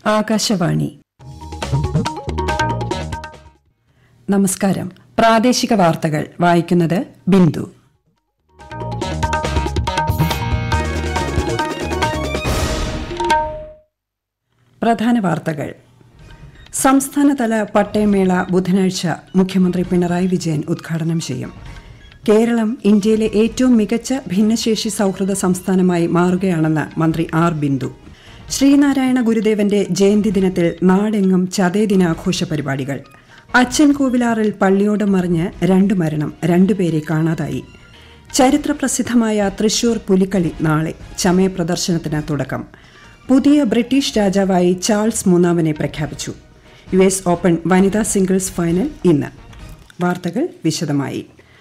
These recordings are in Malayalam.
ആകാശവാണി നമസ്കാരം പ്രാദേശിക വാർത്തകൾ വായിക്കുന്നത് ബിന്ദു പ്രധാന വാർത്തകൾ സംസ്ഥാനതല പട്ടയമേള ബുധനാഴ്ച മുഖ്യമന്ത്രി പിണറായി വിജയൻ ഉദ്ഘാടനം ചെയ്യും കേരളം ഇന്ത്യയിലെ ഏറ്റവും മികച്ച ഭിന്നശേഷി സൌഹൃദ സംസ്ഥാനമായി മാറുകയാണെന്ന് മന്ത്രി ആർ ബിന്ദു ശ്രീനാരായണ ഗുരുദേവന്റെ ജയന്തി ദിനത്തിൽ നാടെങ്ങും ചതേ ദിനാഘോഷ പരിപാടികൾ അച്ഛൻ കോവിലാറിൽ പള്ളിയോടം മറിഞ്ഞ് രണ്ട് മരണം രണ്ടുപേരെ കാണാതായി ചരിത്രപ്രസിദ്ധമായ തൃശൂർ പുലിക്കളി നാളെ ചമയ പ്രദർശനത്തിന് തുടക്കം പുതിയ ബ്രിട്ടീഷ് രാജാവായി ചാൾസ് മൂന്നാമനെ പ്രഖ്യാപിച്ചു യു എസ് ഓപ്പൺ വനിതാ സിംഗിൾസ് ഫൈനൽ ഇന്ന് വാർത്തകൾ വിശദമായി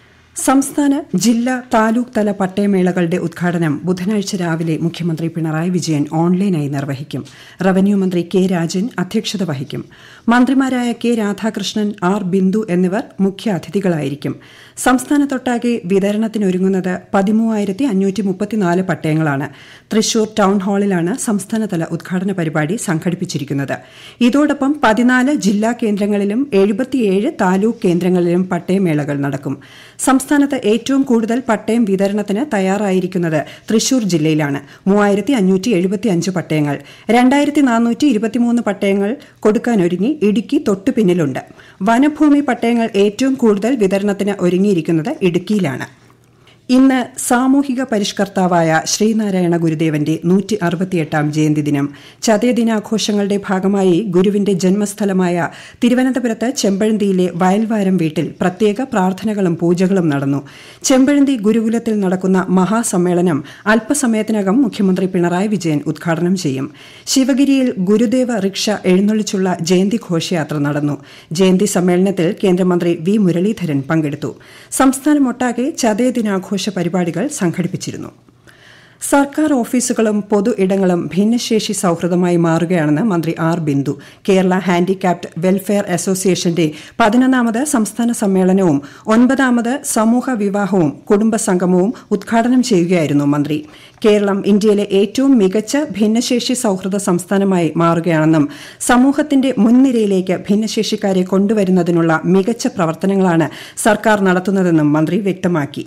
സംസ്ഥാന ജില്ലാ താലൂക്ക് തല പട്ടയമേളകളുടെ ഉദ്ഘാടനം ബുധനാഴ്ച രാവിലെ മുഖ്യമന്ത്രി പിണറായി വിജയൻ ഓൺലൈനായി നിർവഹിക്കും റവന്യൂ മന്ത്രി കെ രാജൻ അധ്യക്ഷത വഹിക്കും മന്ത്രിമാരായ കെ രാധാകൃഷ്ണൻ ആർ ബിന്ദു എന്നിവർ മുഖ്യ അതിഥികളായിരിക്കും സംസ്ഥാനത്തൊട്ടാകെ വിതരണത്തിനൊരുങ്ങുന്നത് പതിമൂവായിരത്തി അഞ്ഞൂറ്റി മുപ്പത്തിനാല് പട്ടയങ്ങളാണ് തൃശൂർ ടൗൺ ഹാളിലാണ് സംസ്ഥാനതല ഉദ്ഘാടന പരിപാടി സംഘടിപ്പിച്ചിരിക്കുന്നത് ഇതോടൊപ്പം പതിനാല് ജില്ലാ കേന്ദ്രങ്ങളിലും എഴുപത്തിയേഴ് താലൂക്ക് കേന്ദ്രങ്ങളിലും പട്ടയമേളകൾ നടക്കും സംസ്ഥാനത്ത് ഏറ്റവും കൂടുതൽ പട്ടയം വിതരണത്തിന് തയ്യാറായിരിക്കുന്നത് തൃശൂർ ജില്ലയിലാണ് മൂവായിരത്തി അഞ്ഞൂറ്റി എഴുപത്തിയഞ്ച് പട്ടയങ്ങൾ രണ്ടായിരത്തി നാനൂറ്റി ഇരുപത്തിമൂന്ന് പട്ടയങ്ങൾ കൊടുക്കാനൊരുങ്ങി ഇടുക്കി തൊട്ടു പിന്നിലുണ്ട് വനഭൂമി പട്ടയങ്ങൾ ഏറ്റവും കൂടുതൽ വിതരണത്തിന് ഒരുങ്ങിയിരിക്കുന്നത് ഇടുക്കിയിലാണ് ഇന്ന് സാമൂഹിക പരിഷ്കർത്താവായ ശ്രീനാരായണ ഗുരുദേവന്റെ നൂറ്റി അറുപത്തിയെട്ടാം ജയന്തി ദിനം ചതയ ദിനാഘോഷങ്ങളുടെ ഭാഗമായി ഗുരുവിന്റെ ജന്മസ്ഥലമായ തിരുവനന്തപുരത്ത് ചെമ്പഴന്തിയിലെ വയൽവാരം വീട്ടിൽ പ്രത്യേക പ്രാർത്ഥനകളും പൂജകളും നടന്നു ചെമ്പഴന്തി ഗുരുകുലത്തിൽ നടക്കുന്ന മഹാസമ്മേളനം അല്പസമയത്തിനകം മുഖ്യമന്ത്രി പിണറായി വിജയൻ ഉദ്ഘാടനം ചെയ്യും ശിവഗിരിയിൽ ഗുരുദേവ റിക്ഷ എഴുന്നള്ളിച്ചുള്ള ജയന്തി ഘോഷയാത്ര നടന്നു ജയന്തി സമ്മേളനത്തിൽ കേന്ദ്രമന്ത്രി വി മുരളീധരൻ പങ്കെടുത്തു സംസ്ഥാനമൊട്ടാകെ ചതയ ദിനാഘോഷ പരിപാടികൾ സംഘടിപ്പിച്ചിരുന്നു സർക്കാർ ഓഫീസുകളും പൊതു ഇടങ്ങളും ഭിന്നശേഷി സൌഹൃദമായി മാറുകയാണെന്ന് മന്ത്രി R Bindu Kerala handicapped welfare അസോസിയേഷന്റെ പതിനൊന്നാമത് സംസ്ഥാന സമ്മേളനവും ഒൻപതാമത് സമൂഹ വിവാഹവും കുടുംബ സംഗമവും ഉദ്ഘാടനം ചെയ്യുകയായിരുന്നു മന്ത്രി കേരളം ഇന്ത്യയിലെ ഏറ്റവും മികച്ച ഭിന്നശേഷി സൌഹൃദ സംസ്ഥാനമായി മാറുകയാണെന്നും സമൂഹത്തിന്റെ മുൻനിരയിലേക്ക് ഭിന്നശേഷിക്കാരെ കൊണ്ടുവരുന്നതിനുള്ള മികച്ച പ്രവർത്തനങ്ങളാണ് സർക്കാർ നടത്തുന്നതെന്നും മന്ത്രി വ്യക്തമാക്കി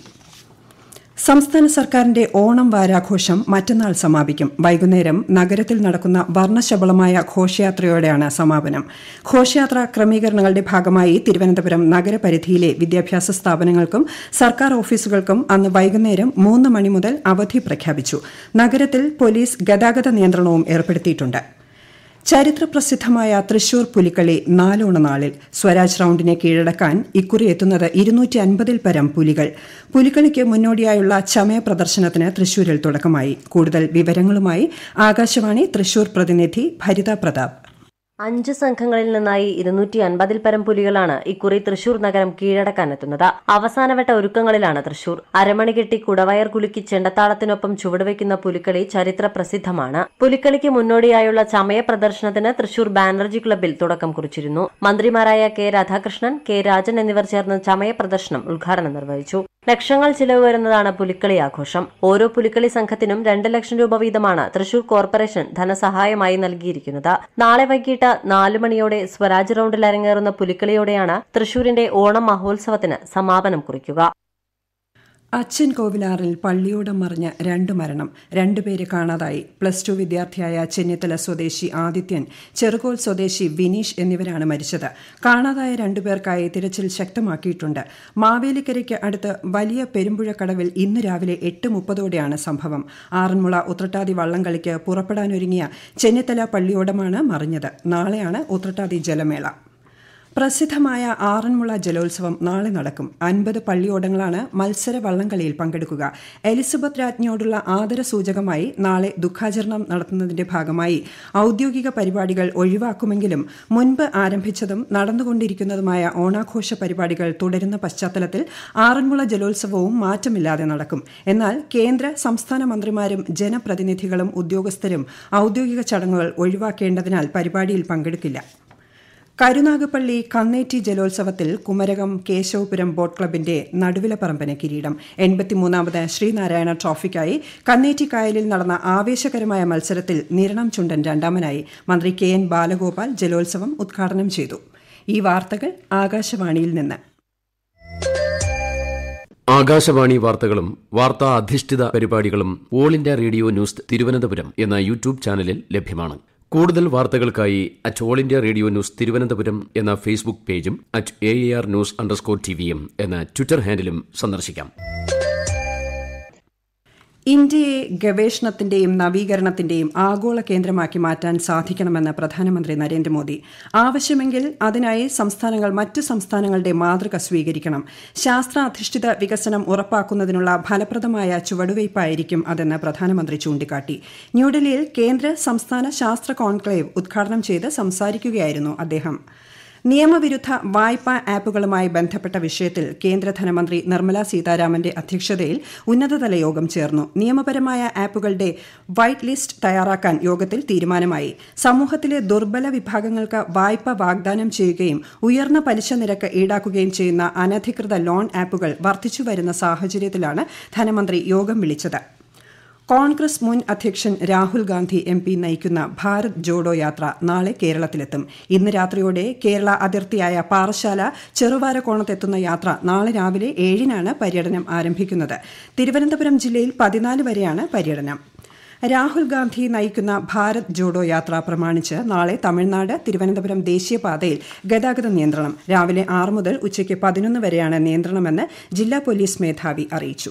സംസ്ഥാന സർക്കാരിന്റെ ഓണം വാരാഘോഷം മറ്റന്നാൾ സമാപിക്കും വൈകുന്നേരം നഗരത്തിൽ നടക്കുന്ന വർണ്ണശബളമായ ഘോഷയാത്രയോടെയാണ് സമാപനം ഘോഷയാത്ര ക്രമീകരണങ്ങളുടെ ഭാഗമായി തിരുവനന്തപുരം നഗരപരിധിയിലെ വിദ്യാഭ്യാസ സ്ഥാപനങ്ങൾക്കും സർക്കാർ ഓഫീസുകൾക്കും അന്ന് വൈകുന്നേരം മൂന്ന് മണി മുതൽ അവധി പ്രഖ്യാപിച്ചു നഗരത്തിൽ പോലീസ് ഗതാഗത നിയന്ത്രണവും ഏർപ്പെടുത്തിയിട്ടുണ്ട് ചരിത്രപ്രസിദ്ധമായ തൃശൂർ പുലിക്കളി നാലോണ നാളിൽ സ്വരാജ് റൌണ്ടിനെ കീഴടക്കാൻ ഇക്കുറി എത്തുന്നത് ഇരുന്നൂറ്റി അൻപതിൽ പരം പുലികൾ പുലിക്കളിക്ക് മുന്നോടിയായുള്ള ചമയ പ്രദർശനത്തിന് തൃശൂരിൽ തുടക്കമായി കൂടുതൽ വിവരങ്ങളുമായി ആകാശവാണി തൃശൂർ പ്രതിനിധി ഭരിത പ്രതാപ് അഞ്ച് സംഘങ്ങളിൽ നിന്നായി ഇരുന്നൂറ്റി അൻപതിൽ പരം പുലികളാണ് ഇക്കുറി തൃശൂർ നഗരം കീഴടക്കാനെത്തുന്നത് അവസാനവട്ട ഒരുക്കങ്ങളിലാണ് തൃശൂർ അരമണി കെട്ടി കുടവയർ കുലുക്കി ചെണ്ടത്താളത്തിനൊപ്പം ചുവടുവെക്കുന്ന പുലിക്കളി ചരിത്ര പ്രസിദ്ധമാണ് പുലിക്കളിക്ക് മുന്നോടിയായുള്ള ചമയ പ്രദർശനത്തിന് തൃശൂർ ബാനർജി ക്ലബ്ബിൽ തുടക്കം കുറിച്ചിരുന്നു മന്ത്രിമാരായ കെ രാധാകൃഷ്ണൻ കെ രാജൻ എന്നിവർ ചേർന്ന് ചമയ പ്രദർശനം ഉദ്ഘാടനം നിർവഹിച്ചു ലക്ഷങ്ങൾ ചിലവ് വരുന്നതാണ് പുലിക്കളി ആഘോഷം ഓരോ പുലിക്കളി സംഘത്തിനും രണ്ട് ലക്ഷം രൂപ വീതമാണ് തൃശൂർ കോർപ്പറേഷൻ ധനസഹായമായി നൽകിയിരിക്കുന്നത് നാളെ വൈകിട്ട് നാലു മണിയോടെ സ്വരാജ് റൌണ്ടിൽ അരങ്ങേറുന്ന പുലിക്കളിയോടെയാണ് തൃശൂരിന്റെ ഓണം മഹോത്സവത്തിന് സമാപനം കുറിക്കുക അച്ഛൻ കോവിലാറിൽ പള്ളിയോടം മറിഞ്ഞ രണ്ട് മരണം രണ്ടുപേരെ കാണാതായി പ്ലസ് ടു വിദ്യാർത്ഥിയായ ചെന്നിത്തല സ്വദേശി ആദിത്യൻ ചെറുകോൽ സ്വദേശി വിനീഷ് എന്നിവരാണ് മരിച്ചത് കാണാതായ രണ്ടുപേർക്കായി തിരച്ചിൽ ശക്തമാക്കിയിട്ടുണ്ട് മാവേലിക്കരയ്ക്ക് അടുത്ത് വലിയ പെരുമ്പുഴക്കടവിൽ ഇന്ന് രാവിലെ എട്ട് മുപ്പതോടെയാണ് സംഭവം ആറന്മുള ഉത്രട്ടാതി വള്ളംകളിക്ക് പുറപ്പെടാനൊരുങ്ങിയ ചെന്നിത്തല പള്ളിയോടമാണ് മറിഞ്ഞത് നാളെയാണ് ഉത്രട്ടാതി ജലമേള പ്രസിദ്ധമായ ആറന്മുള ജലോത്സവം നാളെ നടക്കും അൻപത് പള്ളിയോടങ്ങളാണ് മത്സര വള്ളംകളിയിൽ പങ്കെടുക്കുക എലിസബത്ത് രാജ്ഞിയോടുള്ള ആദരസൂചകമായി നാളെ ദുഃഖാചരണം നടത്തുന്നതിന്റെ ഭാഗമായി ഔദ്യോഗിക പരിപാടികൾ ഒഴിവാക്കുമെങ്കിലും മുൻപ് ആരംഭിച്ചതും നടന്നുകൊണ്ടിരിക്കുന്നതുമായ ഓണാഘോഷ പരിപാടികൾ തുടരുന്ന പശ്ചാത്തലത്തിൽ ആറന്മുള ജലോത്സവവും മാറ്റമില്ലാതെ നടക്കും എന്നാൽ കേന്ദ്ര സംസ്ഥാന മന്ത്രിമാരും ജനപ്രതിനിധികളും ഉദ്യോഗസ്ഥരും ഔദ്യോഗിക ചടങ്ങുകൾ ഒഴിവാക്കേണ്ടതിനാൽ പരിപാടിയിൽ പങ്കെടുക്കില്ല കരുനാഗപ്പള്ളി കന്നേറ്റി ജലോത്സവത്തിൽ കുമരകം കേശവപുരം ബോട്ട് ക്ലബിന്റെ നടുവിലപ്പറമ്പിന് കിരീടം എൺപത്തിമൂന്നാമത് ശ്രീനാരായണ ട്രോഫിക്കായി കന്നേറ്റി കായലിൽ നടന്ന ആവേശകരമായ മത്സരത്തിൽ നിരണം ചുണ്ടൻ രണ്ടാമനായി മന്ത്രി കെ എൻ ബാലഗോപാൽ ജലോത്സവം ഉദ്ഘാടനം ചെയ്തു ഈ വാർത്തകൾ ആകാശവാണിയിൽ നിന്ന് ആകാശവാണി വാർത്തകളും വാർത്താ അധിഷ്ഠിത പരിപാടികളും all India radio news Thiruvananthapuram എന്ന യൂട്യൂബ് ചാനലിൽ ലഭ്യമാണ് കൂടുതൽ വാർത്തകൾക്കായി at all India radio news Thiruvananthapuram എന്ന ഫേസ്ബുക്ക് പേജും at A R news underscore ടിവിയും എന്ന ട്വിറ്റർ ഹാൻഡിലും സന്ദർശിക്കാം ഇന്ത്യയെ ഗവേഷണത്തിന്റെയും നവീകരണത്തിന്റെയും ആഗോള കേന്ദ്രമാക്കി മാറ്റാൻ സാധിക്കണമെന്ന് പ്രധാനമന്ത്രി നരേന്ദ്രമോദി ആവശ്യമെങ്കിൽ അതിനായി സംസ്ഥാനങ്ങൾ മറ്റു സംസ്ഥാനങ്ങളുടെ മാതൃക സ്വീകരിക്കണം ശാസ്ത്രാധിഷ്ഠിത വികസനം ഉറപ്പാക്കുന്നതിനുള്ള ഫലപ്രദമായ ചുവടുവയ്പായിരിക്കും അതെന്ന് പ്രധാനമന്ത്രി ചൂണ്ടിക്കാട്ടി ന്യൂഡൽഹിയിൽ കേന്ദ്ര സംസ്ഥാന ശാസ്ത്ര കോൺക്ലേവ് ഉദ്ഘാടനം ചെയ്ത് സംസാരിക്കുകയായിരുന്നു അദ്ദേഹം നിയമവിരുദ്ധ വായ്പാ ആപ്പുകളുമായി ബന്ധപ്പെട്ട വിഷയത്തിൽ കേന്ദ്ര ധനമന്ത്രി നിർമ്മല സീതാരാമന്റെ അധ്യക്ഷതയിൽ ഉന്നതതല യോഗം ചേർന്നു നിയമപരമായ ആപ്പുകളുടെ വൈറ്റ് ലിസ്റ്റ് തയ്യാറാക്കാൻ യോഗത്തിൽ തീരുമാനമായി സമൂഹത്തിലെ ദുർബല വിഭാഗങ്ങൾക്ക് വായ്പ വാഗ്ദാനം ചെയ്യുകയും ഉയർന്ന പലിശ നിരക്ക് ഈടാക്കുകയും ചെയ്യുന്ന അനധികൃത ലോൺ ആപ്പുകൾ വർദ്ധിച്ചുവരുന്ന സാഹചര്യത്തിലാണ് ധനമന്ത്രി യോഗം വിളിച്ചത് കോൺഗ്രസ് മുൻ അധ്യക്ഷൻ രാഹുൽ ഗാന്ധി എം പി നയിക്കുന്ന ഭാരത് ജോഡോ യാത്ര നാളെ കേരളത്തിലെത്തും ഇന്ന് രാത്രിയോടെ കേരള അതിർത്തിയായ പാറശാല ചെറുവാരക്കോണത്തെത്തുന്ന യാത്ര നാളെ രാവിലെ ഏഴിനാണ് പര്യടനം ആരംഭിക്കുന്നത് തിരുവനന്തപുരം ജില്ലയിൽ പതിനാല് വരെയാണ് പര്യടനം രാഹുൽ ഗാന്ധി നയിക്കുന്ന ഭാരത് ജോഡോ യാത്ര പ്രമാണിച്ച് നാളെ തമിഴ്നാട് തിരുവനന്തപുരം ദേശീയപാതയിൽ ഗതാഗത നിയന്ത്രണം രാവിലെ ആറ് മുതൽ ഉച്ചയ്ക്ക് പതിനൊന്ന് വരെയാണ് നിയന്ത്രണമെന്ന് ജില്ലാ പോലീസ് മേധാവി അറിയിച്ചു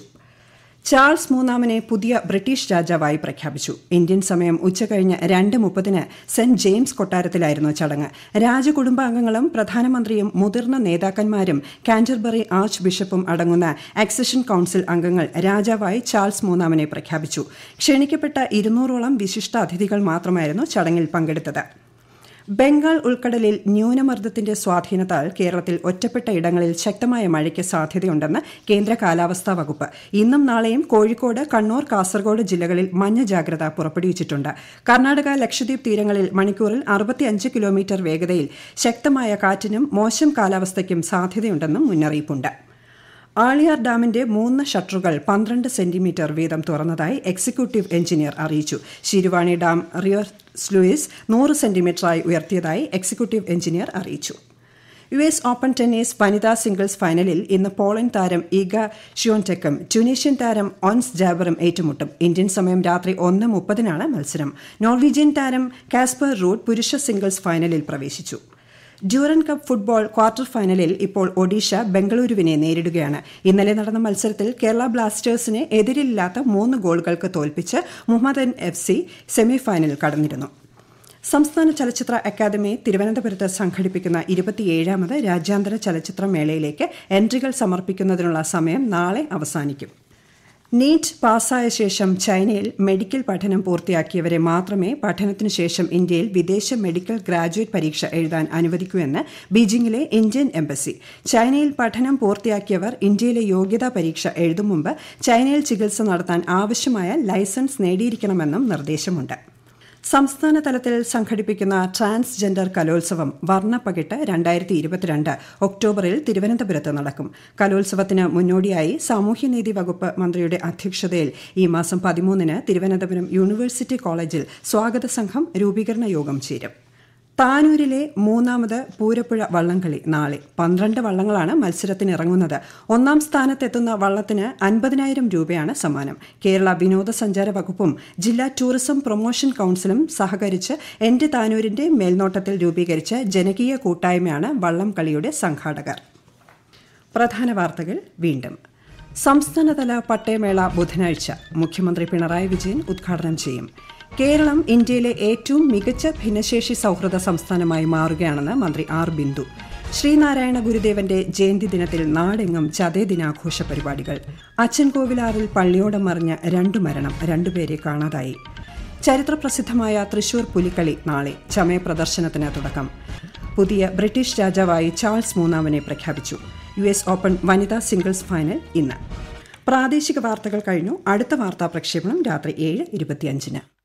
ചാൾസ് മൂന്നാമനെ പുതിയ ബ്രിട്ടീഷ് രാജാവായി പ്രഖ്യാപിച്ചു ഇന്ത്യൻ സമയം ഉച്ചകഴിഞ്ഞ് രണ്ട് മുപ്പതിന് സെന്റ് ജെയിംസ് കൊട്ടാരത്തിലായിരുന്നു ചടങ്ങ് രാജകുടുംബാംഗങ്ങളും പ്രധാനമന്ത്രിയും മുതിർന്ന നേതാക്കന്മാരും കാൻറ്റർബറി ആർച്ച് ബിഷപ്പും അടങ്ങുന്ന അക്സഷൻ കൌൺസിൽ അംഗങ്ങൾ രാജാവായി ചാൾസ് മൂന്നാമനെ പ്രഖ്യാപിച്ചു ക്ഷണിക്കപ്പെട്ട ഇരുന്നൂറോളം വിശിഷ്ട അതിഥികൾ മാത്രമായിരുന്നു ചടങ്ങിൽ പങ്കെടുത്തത് ബംഗാൾ ഉൾക്കടലിൽ ന്യൂനമർദ്ദത്തിന്റെ സ്വാധീനത്താൽ കേരളത്തിൽ ഒറ്റപ്പെട്ട ഇടങ്ങളിൽ ശക്തമായ മഴയ്ക്ക് സാധ്യതയുണ്ടെന്ന് കേന്ദ്ര കാലാവസ്ഥാ വകുപ്പ് ഇന്നും നാളെയും കോഴിക്കോട് കണ്ണൂർ കാസർഗോഡ് ജില്ലകളിൽ മഞ്ഞ ജാഗ്രത പുറപ്പെടുവിച്ചിട്ടുണ്ട് കർണാടക ലക്ഷദ്വീപ് തീരങ്ങളിൽ മണിക്കൂറിൽ അറുപത്തിയഞ്ച് കിലോമീറ്റർ വേഗതയിൽ ശക്തമായ കാറ്റിനും മോശം കാലാവസ്ഥയ്ക്കും സാധ്യതയുണ്ടെന്നും മുന്നറിയിപ്പുണ്ട് ആളിയാർ ഡാമിന്റെ മൂന്ന് ഷട്ടറുകൾ പന്ത്രണ്ട് സെന്റിമീറ്റർ വീതം തുറന്നതായി എക്സിക്യൂട്ടീവ് എഞ്ചിനീയർ അറിയിച്ചു ശിരുവാണി ഡാം റിയർ സ്ലൂയിസ് നൂറ് സെന്റിമീറ്ററായി ഉയർത്തിയതായി എക്സിക്യൂട്ടീവ് എഞ്ചിനീയർ അറിയിച്ചു യു എസ് ഓപ്പൺ ടെന്നീസ് വനിതാ സിംഗിൾസ് ഫൈനലിൽ ഇന്ന് പോളണ്ട് താരം ഈഗ ഷിയോൺടെക്കും ട്യൂണീഷ്യൻ താരം ഓൺസ് ജാബറും ഏറ്റുമുട്ടും ഇന്ത്യൻ സമയം രാത്രി ഒന്ന് മുപ്പതിനാണ് മത്സരം നോർവീജിയൻ താരം കാസ്പർ റൂട്ട് പുരുഷ സിംഗിൾസ് ഫൈനലിൽ പ്രവേശിച്ചു ഡ്യൂറൻ കപ്പ് ഫുട്ബോൾ ക്വാർട്ടർ ഫൈനലിൽ ഇപ്പോൾ ഒഡീഷ ബംഗളൂരുവിനെ നേരിടുകയാണ് ഇന്നലെ നടന്ന മത്സരത്തിൽ കേരള ബ്ലാസ്റ്റേഴ്സിനെ എതിരില്ലാത്ത മൂന്ന് ഗോളുകൾക്ക് തോൽപ്പിച്ച് മുഹമ്മദൻ എഫ് സി സെമിഫൈനലിൽ കടന്നിരുന്നു സംസ്ഥാന ചലച്ചിത്ര അക്കാദമി തിരുവനന്തപുരത്ത് സംഘടിപ്പിക്കുന്ന ഇരുപത്തിയേഴാമത് രാജ്യാന്തര ചലച്ചിത്ര മേളയിലേക്ക് എൻട്രികൾ സമർപ്പിക്കുന്നതിനുള്ള സമയം നാളെ അവസാനിക്കും നീറ്റ് പാസ്സായ ശേഷം ചൈനയിൽ മെഡിക്കൽ പഠനം പൂർത്തിയാക്കിയവരെ മാത്രമേ പഠനത്തിനു ശേഷം ഇന്ത്യയിൽ വിദേശ മെഡിക്കൽ ഗ്രാജുവേറ്റ് പരീക്ഷ എഴുതാൻ അനുവദിക്കൂ എന്ന് ബീജിംഗിലെ ഇന്ത്യൻ എംബസി ചൈനയിൽ പഠനം പൂർത്തിയാക്കിയവർ ഇന്ത്യയിലെ യോഗ്യതാ പരീക്ഷ എഴുതും മുമ്പ് ചൈനയിൽ ചികിത്സ നടത്താൻ ആവശ്യമായ ലൈസൻസ് നേടിയിരിക്കണമെന്നും നിർദ്ദേശമുണ്ട് സംസ്ഥാന തലത്തിൽ സംഘടിപ്പിക്കുന്ന ട്രാൻസ്ജെൻഡർ കലോത്സവം വർണ്ണപ്പകിട്ട് രണ്ടായിരത്തി ഇരുപത്തിരണ്ട് ഒക്ടോബറിൽ തിരുവനന്തപുരത്ത് നടക്കും കലോത്സവത്തിന് മുന്നോടിയായി സാമൂഹ്യനീതി വകുപ്പ് മന്ത്രിയുടെ അധ്യക്ഷതയിൽ ഈ മാസം പതിമൂന്നിന് തിരുവനന്തപുരം യൂണിവേഴ്സിറ്റി കോളേജിൽ സ്വാഗത സംഘം രൂപീകരണ യോഗം ചേരും താനൂരിലെ മൂന്നാമത് പൂരപ്പുഴ വള്ളംകളി നാളെ പന്ത്രണ്ട് വള്ളങ്ങളാണ് മത്സരത്തിനിറങ്ങുന്നത് ഒന്നാം സ്ഥാനത്തെത്തുന്ന വള്ളത്തിന് അൻപതിനായിരം രൂപയാണ് സമ്മാനം കേരള വിനോദസഞ്ചാര വകുപ്പും ജില്ലാ ടൂറിസം പ്രൊമോഷൻ കൌൺസിലും സഹകരിച്ച് എന്റെ താനൂരിന്റെ മേൽനോട്ടത്തിൽ രൂപീകരിച്ച ജനകീയ കൂട്ടായ്മയാണ് വള്ളംകളിയുടെ സംഘാടകർ പ്രധാന വാർത്തകൾ വീണ്ടും സംസ്ഥാനതല പട്ടയമേള ബുധനാഴ്ച മുഖ്യമന്ത്രി പിണറായി വിജയൻ ഉദ്ഘാടനം ചെയ്യും കേരളം ഇന്ത്യയിലെ ഏറ്റവും മികച്ച ഭിന്നശേഷി സൌഹൃദ സംസ്ഥാനമായി മാറുകയാണെന്ന് മന്ത്രി ആർ ബിന്ദു ശ്രീനാരായണ ഗുരുദേവന്റെ ജയന്തി ദിനത്തിൽ നാടെങ്ങും ചതേ ദിനാഘോഷ പരിപാടികൾ അച്ഛൻകോവിലാറിൽ പള്ളിയോടം മറിഞ്ഞ രണ്ടു മരണം രണ്ടുപേരെ കാണാതായി ചരിത്രപ്രസിദ്ധമായ തൃശൂർ പുലിക്കളി നാളെ ചമയ പ്രദർശനത്തിന് തുടക്കം പുതിയ ബ്രിട്ടീഷ് രാജാവായി ചാൾസ് മൂന്നാമനെ പ്രഖ്യാപിച്ചു യു എസ് ഓപ്പൺ വനിതാ സിംഗിൾസ് ഫൈനൽ ഇന്ന് പ്രാദേശിക വാർത്തകൾ കഴിഞ്ഞു അടുത്ത വാർത്താ പ്രക്ഷേപണം രാത്രി ഏഴ് ഇരുപത്തിയഞ്ചിന്